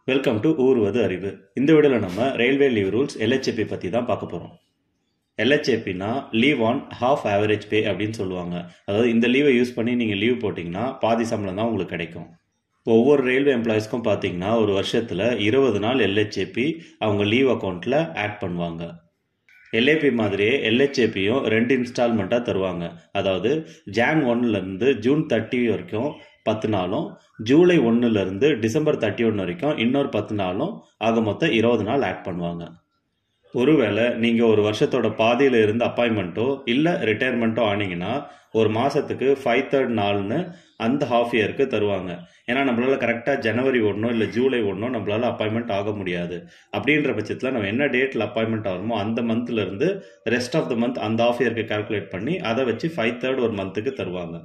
welcome to ஊர்வது அறிவு இந்த வீடியோவில் நம்ம ரயில்வே லீவ் ரூல்ஸ் எல்ஹெச்ஏபி பற்றி தான் பார்க்க போகிறோம் எல்ஹெச்ஏபினா leave on half average pay அப்படின்னு சொல்லுவாங்க அதாவது இந்த லீவை யூஸ் பண்ணி நீங்கள் லீவ் போட்டிங்கன்னா பாதி சம்பளம் தான் உங்களுக்கு கிடைக்கும் ஒவ்வொரு ரயில்வே எம்ப்ளாயிஸ்க்கும் பார்த்தீங்கன்னா ஒரு வருஷத்தில் இருபது நாள் எல்ஹெச்ஏபி அவங்க லீவ் அக்கௌண்ட்டில் ஆட் பண்ணுவாங்க எல்ஏபி மாதிரியே எல்ஹெச்ஏபியும் ரெண்டு இன்ஸ்டால்மெண்ட்டாக தருவாங்க அதாவது ஜான் ஒன்லேருந்து ஜூன் தேர்ட்டி வரைக்கும் பத்து நாளும் ஜூலை ஒன்றுலேருந்து டிசம்பர் தேர்ட்டி ஒன்று வரைக்கும் இன்னொரு பத்து நாளும் ஆக மொத்தம் இருபது நாள் ஆட் பண்ணுவாங்க ஒருவேளை நீங்கள் ஒரு வருஷத்தோட பாதியில் இருந்து அப்பாயின்மெண்ட்டோ இல்லை ரிட்டையர்மெண்ட்டோ ஆனீங்கன்னா ஒரு மாதத்துக்கு ஃபைவ் தேர்ட் நாள்னு அந்த ஹாஃப் இயருக்கு தருவாங்க ஏன்னா நம்மளால் கரெக்டாக ஜனவரி ஒன்றோ இல்லை ஜூலை ஒன்றோ நம்மளால் அப்பாயின்மெண்ட் ஆக முடியாது அப்படின்ற பட்சத்தில் நம்ம என்ன டேட்டில் அப்பாயின்மெண்ட் ஆகுமோ அந்த மந்த்லேருந்து ரெஸ்ட் ஆஃப் த மந்த் அந்த ஆஃப் இயருக்கு கால்குலேட் பண்ணி அதை வச்சு ஃபைவ் தேர்ட் ஒரு மந்த்துக்கு தருவாங்க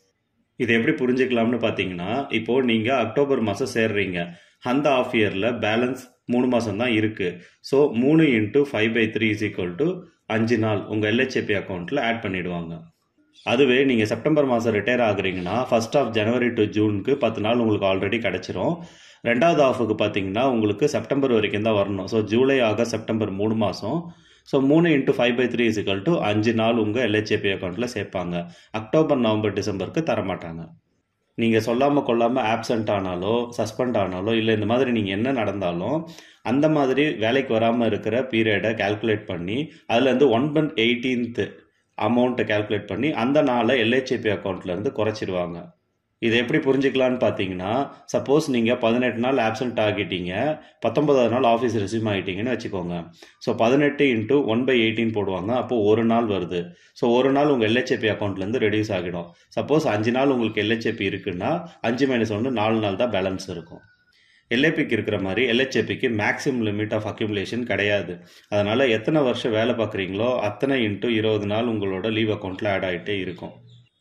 இது எப்படி புரிஞ்சுக்கலாம்னு பார்த்தீங்கன்னா இப்போ நீங்கள் அக்டோபர் மாதம் சேர்றீங்க அந்த ஆஃப் இயரில் பேலன்ஸ் மூணு மாதம் தான் இருக்குது ஸோ மூணு into five by three is equal to அஞ்சு நாள் உங்கள் எல்ஹெச்ஏபி அக்கௌண்ட்டில் ஆட் பண்ணிடுவாங்க அதுவே நீங்கள் செப்டம்பர் மாதம் ரிட்டையர் ஆகுறீங்கன்னா ஃபர்ஸ்ட் ஆஃப் ஜனவரி டு ஜூனுக்கு பத்து நாள் உங்களுக்கு ஆல்ரெடி கிடச்சிரும் ரெண்டாவது ஆஃபுக்கு பார்த்தீங்கன்னா உங்களுக்கு செப்டம்பர் வரைக்கும் தான் வரணும் ஸோ ஜூலை ஆகஸ்ட் செப்டம்பர் மூணு மாதம் ஸோ மூணு into five by three is equal to அஞ்சு நாள் உங்கள் எல்ஹெச்ஏபி அக்கௌண்ட்டில் சேர்ப்பாங்க அக்டோபர் நவம்பர் டிசம்பருக்கு தரமாட்டாங்க நீங்கள் சொல்லாமல் கொள்ளாமல் ஆப்சண்ட் ஆனாலோ சஸ்பெண்ட் ஆனாலோ இல்லை இந்த மாதிரி நீங்கள் என்ன நடந்தாலும் அந்த மாதிரி வேலைக்கு வராமல் இருக்கிற பீரியடை கால்குலேட் பண்ணி அதுலேருந்து ஒன் பன் எயிட்டீன்த்து அமௌண்ட்டை கால்குலேட் பண்ணி அந்த நாளை எல்ஹெச்ஏபி அக்கௌண்ட்லேருந்து குறைச்சிருவாங்க இதை எப்படி புரிஞ்சுக்கலான்னு பார்த்தீங்கன்னா சப்போஸ் நீங்கள் பதினெட்டு நாள் ஆப்சண்ட் ஆகிட்டீங்க பத்தொன்பதாவது நாள் ஆஃபீஸ் ரெசியூம் ஆகிட்டீங்கன்னு வச்சுக்கோங்க ஸோ பதினெட்டு இன்ட்டு ஒன் பை எயிட்டீன் போடுவாங்க அப்போது ஒரு நாள் வருது ஸோ ஒரு நாள் உங்கள் எல்ஹெச்ஏபி அக்கௌண்ட்லேருந்து ரெடியூஸ் ஆகிடும் சப்போஸ் அஞ்சு நாள் உங்களுக்கு எல்ஹெச்ஏபி இருக்குன்னா அஞ்சு மைனஸ் ஒன்று நாலு நாள் தான் பேலன்ஸ் இருக்கும் எல்ஏபிக்கு இருக்கிற மாதிரி எல்ஹெச்ஏபிக்கு மேக்ஸிமம் லிமிட் ஆஃப் அக்யூமுலேஷன் கிடையாது அதனால் எத்தனை வருஷம் வேலை பார்க்குறீங்களோ அத்தனை இன்ட்டு இருபது நாள் உங்களோட லீவ் அக்கௌண்ட்டில் ஆட் ஆகிட்டே இருக்கும்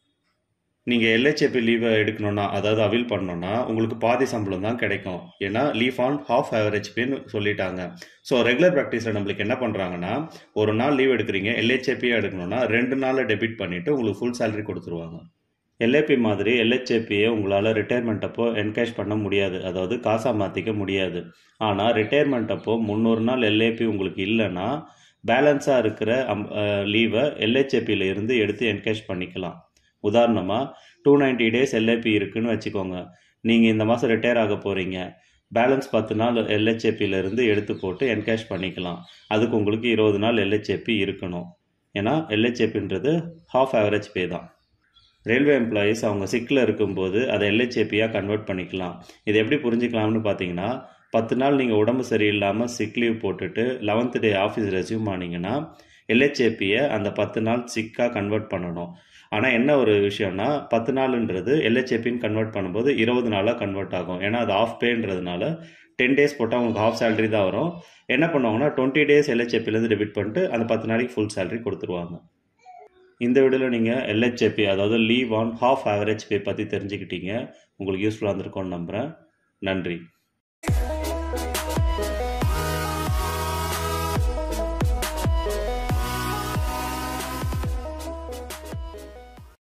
நீங்கள் எல்ஹெச்ஏபி லீவை எடுக்கணும்னா அதாவது அவில் பண்ணணும்னா உங்களுக்கு பாதி சம்பளம் தான் கிடைக்கும் ஏன்னா லீவ் ஆன் ஹாஃப் ஆவரேஜ் பேன்னு சொல்லிட்டாங்க ஸோ ரெகுலர் ப்ராக்டிஸில் நம்மளுக்கு என்ன பண்ணுறாங்கன்னா ஒரு நாள் லீவ் எடுக்கிறீங்க எல்ஹெச்ஏபியாக எடுக்கணும்னா ரெண்டு நாளில் டெபிட் பண்ணிவிட்டு உங்களுக்கு ஃபுல் சேலரி கொடுத்துருவாங்க எல்ஏபி மாதிரி எல்ஹெச்ஏபியை உங்களால் ரிட்டையர்மெண்ட் அப்போ என்கேஷ் பண்ண முடியாது அதாவது காசாக மாற்றிக்க முடியாது ஆனால் ரிட்டையர்மெண்ட் அப்போ முந்நூறு நாள் எல்ஏபி உங்களுக்கு இல்லைன்னா பேலன்ஸாக இருக்கிற அம் லீவை எல்ஹெச்ஏபியில் இருந்து எடுத்து என்கேஷ் பண்ணிக்கலாம் உதாரணமாக டூ நைன்ட்டி டேஸ் எல்ஏபி இருக்குன்னு வச்சுக்கோங்க நீங்கள் இந்த மாதம் ரிட்டையர் ஆக போகிறீங்க பேலன்ஸ் பத்து நாள் எல்ஹெச்ஏபியிலேருந்து எடுத்து போட்டு என்கேஷ் பண்ணிக்கலாம் அதுக்கு உங்களுக்கு இருபது நாள் எல்ஹெச்ஏபி இருக்கணும் ஏன்னா எல்ஹெச்ஏபின்றது ஹாஃப் ஆவரேஜ் பே தான் ரயில்வே எம்ப்ளாயீஸ் அவங்க சிக்கில் இருக்கும்போது அதை எல்ஹெச்ஏபியாக கன்வெர்ட் பண்ணிக்கலாம் இது எப்படி புரிஞ்சுக்கலாம்னு பார்த்தீங்கன்னா பத்து நாள் நீங்கள் உடம்பு சரியில்லாமல் சிக் லீவ் போட்டுட்டு லெவன்த் டே ஆஃபீஸ் ரெசியூம் ஆனீங்கன்னா எல்ஹெச்ஏபியை அந்த பத்து நாள் சிக்காக கன்வெர்ட் பண்ணணும் ஆனால் என்ன ஒரு விஷயம்னா பத்து நாளுன்றது எல்ஹெச்ஏபின்னு கன்வெர்ட் பண்ணும்போது இருபது நாளாக கன்வெர்ட் ஆகும் ஏன்னா அது ஆஃப் பேன்றதுனால டென் டேஸ் போட்டால் உங்களுக்கு ஹாஃப் சேலரி தான் வரும் என்ன பண்ணுவாங்கன்னா டுவெண்ட்டி டேஸ் எல்ஹெச்ஏபிலேருந்து டெபிட் பண்ணிட்டு அந்த பத்து நாளைக்கு ஃபுல் சேலரி கொடுத்துருவாங்க இந்த வீடியோவில் நீங்கள் எல்ஹெச்ஏபி அதாவது leave on half average pay பற்றி தெரிஞ்சுக்கிட்டீங்க உங்களுக்கு யூஸ்ஃபுல்லாக இருந்திருக்கும்னு நம்புகிறேன் நன்றி